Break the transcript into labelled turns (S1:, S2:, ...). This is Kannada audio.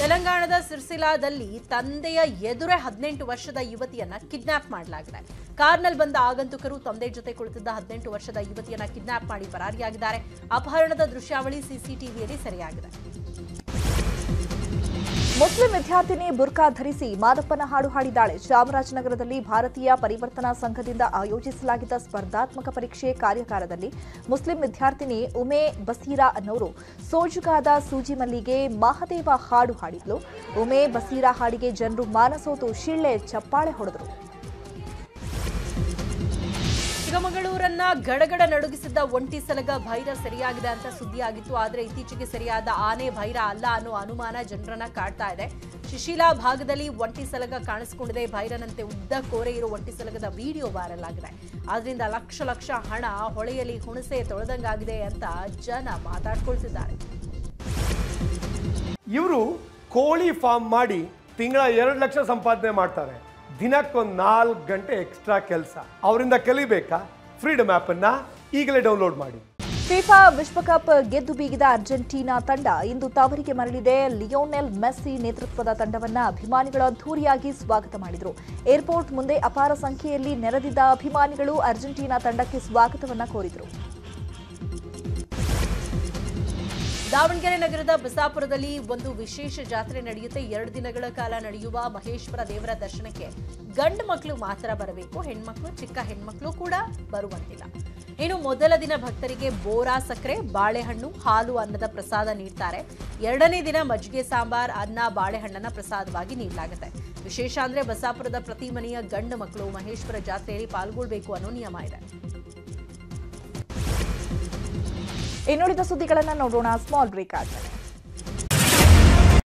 S1: ತೆಲಂಗಾಣದ ಸಿರ್ಸಿಲಾದಲ್ಲಿ ತಂದೆಯ ಎದುರೇ ಹದಿನೆಂಟು ವರ್ಷದ ಯುವತಿಯನ್ನ ಕಿಡ್ನಾಪ್ ಮಾಡಲಾಗಿದೆ ಕಾರ್ನಲ್ಲಿ ಬಂದ ಆಗಂತುಕರು ತಂದೆ ಜೊತೆ ಕುಳಿತಿದ್ದ ಹದಿನೆಂಟು ವರ್ಷದ ಯುವತಿಯನ್ನ ಕಿಡ್ನಾಪ್ ಮಾಡಿ ಪರಾರಿಯಾಗಿದ್ದಾರೆ ಅಪಹರಣದ ದೃಶ್ಯಾವಳಿ ಸಿಸಿಟಿವಿಯಲ್ಲಿ ಸೆರೆಯಾಗಿದೆ
S2: ಮುಸ್ಲಿಂ ವಿದ್ಯಾರ್ಥಿನಿ ಬುರ್ಕಾ ಧರಿಸಿ ಮಾದಪ್ಪನ ಹಾಡು ಹಾಡಿದ್ದಾಳೆ ಚಾಮರಾಜನಗರದಲ್ಲಿ ಭಾರತೀಯ ಪರಿವರ್ತನಾ ಸಂಘದಿಂದ ಆಯೋಜಿಸಲಾಗಿದ್ದ ಸ್ಪರ್ಧಾತ್ಮಕ ಪರೀಕ್ಷೆ ಕಾರ್ಯಾಗಾರದಲ್ಲಿ ಮುಸ್ಲಿಂ ವಿದ್ಯಾರ್ಥಿನಿ ಉಮೆ ಬಸೀರಾ ಅನ್ನೋರು ಸೋಜುಗಾದ ಸೂಜಿ ಮಲ್ಲಿಗೆ ಮಹದೇವ ಹಾಡು ಹಾಡಿದ್ಲು ಉಮೆ ಬಸೀರಾ ಹಾಡಿಗೆ ಜನರು ಮಾನಸೋತು ಶಿಳ್ಳೆ ಚಪ್ಪಾಳೆ ಹೊಡೆದರು
S1: ಚಿಕ್ಕಮಗಳೂರನ್ನ ಗಡಗಡ ನಡುಗಿಸಿದ್ದ ಒಂಟಿ ಸಲಗ ಭೈರ ಸರಿಯಾಗಿದೆ ಅಂತ ಸುದ್ದಿಯಾಗಿತ್ತು ಆದರೆ ಇತ್ತೀಚೆಗೆ ಸರಿಯಾದ ಆನೆ ಭೈರ ಅಲ್ಲ ಅನ್ನೋ ಅನುಮಾನ ಜನರನ್ನ ಕಾಡ್ತಾ ಇದೆ ಶಿಶಿಲಾ ಭಾಗದಲ್ಲಿ ಒಂಟಿ ಸಲಗ ಕಾಣಿಸಿಕೊಂಡಿದೆ ಭೈರನಂತೆ ಉದ್ದ ಕೋರೆ ಇರೋ ಒಂಟಿ ಸಲಗದ ವಿಡಿಯೋ ವೈರಲ್ ಆಗಿದೆ ಆದ್ರಿಂದ ಲಕ್ಷ ಲಕ್ಷ ಹಣ ಹೊಳೆಯಲ್ಲಿ ಹುಣಸೆ ತೊಳೆದಂಗಾಗಿದೆ ಅಂತ ಜನ ಮಾತಾಡ್ಕೊಳ್ತಿದ್ದಾರೆ
S3: ಇವರು ಕೋಳಿ ಫಾರ್ಮ್ ಮಾಡಿ ತಿಂಗಳ ಎರಡು ಲಕ್ಷ ಸಂಪಾದನೆ ಮಾಡ್ತಾರೆ ದಿನಕ್ಕೊಂದು ನಾಲ್ಕು ಗಂಟೆ ಎಕ್ಸ್ಟ್ರಾ ಕೆಲಸ ಅವರಿಂದ ಕಲಿಬೇಕಾ ಫ್ರೀಡಮ್ ಆ್ಯಪನ್ನು ಈಗಲೇ ಡೌನ್ಲೋಡ್ ಮಾಡಿ
S2: ಫಿಫಾ ವಿಶ್ವಕಪ್ ಗೆದ್ದು ಬೀಗಿದ ಅರ್ಜೆಂಟೀನಾ ತಂಡ ಇಂದು ತವರಿಗೆ ಮರಳಿದೆ ಲಿಯೋನೆಲ್ ಮೆಸ್ಸಿ ನೇತೃತ್ವದ ತಂಡವನ್ನ ಅಭಿಮಾನಿಗಳು ಅದ್ಧೂರಿಯಾಗಿ ಸ್ವಾಗತ ಮಾಡಿದರು ಏರ್ಪೋರ್ಟ್ ಮುಂದೆ ಅಪಾರ ಸಂಖ್ಯೆಯಲ್ಲಿ ನೆರೆದಿದ್ದ ಅಭಿಮಾನಿಗಳು ಅರ್ಜೆಂಟೀನಾ ತಂಡಕ್ಕೆ ಸ್ವಾಗತವನ್ನ ಕೋರಿದರು
S1: ದಾವಣಗೆರೆ ನಗರದ ಬಸಾಪುರದಲ್ಲಿ ಒಂದು ವಿಶೇಷ ಜಾತ್ರೆ ನಡೆಯುತ್ತೆ ಎರಡು ದಿನಗಳ ಕಾಲ ನಡೆಯುವ ಮಹೇಶ್ವರ ದೇವರ ದರ್ಶನಕ್ಕೆ ಗಂಡು ಮಕ್ಕಳು ಮಾತ್ರ ಬರಬೇಕು ಹೆಣ್ಮಕ್ಳು ಚಿಕ್ಕ ಹೆಣ್ಮಕ್ಳು ಕೂಡ ಬರುವಂತಿಲ್ಲ ಇನ್ನು ಮೊದಲ ದಿನ ಭಕ್ತರಿಗೆ ಬೋರಾ ಸಕ್ಕರೆ ಬಾಳೆಹಣ್ಣು ಹಾಲು ಅನ್ನದ ಪ್ರಸಾದ ನೀಡ್ತಾರೆ ಎರಡನೇ ದಿನ ಮಜ್ಜಿಗೆ ಸಾಂಬಾರ್ ಅನ್ನ ಬಾಳೆಹಣ್ಣನ್ನ ಪ್ರಸಾದವಾಗಿ ನೀಡಲಾಗುತ್ತೆ ವಿಶೇಷ ಅಂದ್ರೆ ಬಸಾಪುರದ ಪ್ರತಿ ಮನೆಯ ಗಂಡು ಮಕ್ಕಳು ಮಹೇಶ್ವರ ಜಾತ್ರೆಯಲ್ಲಿ ಪಾಲ್ಗೊಳ್ಬೇಕು ಅನ್ನೋ ನಿಯಮ ಇದೆ
S2: ಇನ್ನುಳಿದ ಸುದ್ದಿಗಳನ್ನ ನೋಡೋಣ ಸ್ಮಾಲ್ ಬ್ರೇಕ್ ಆದ್ಮೇಲೆ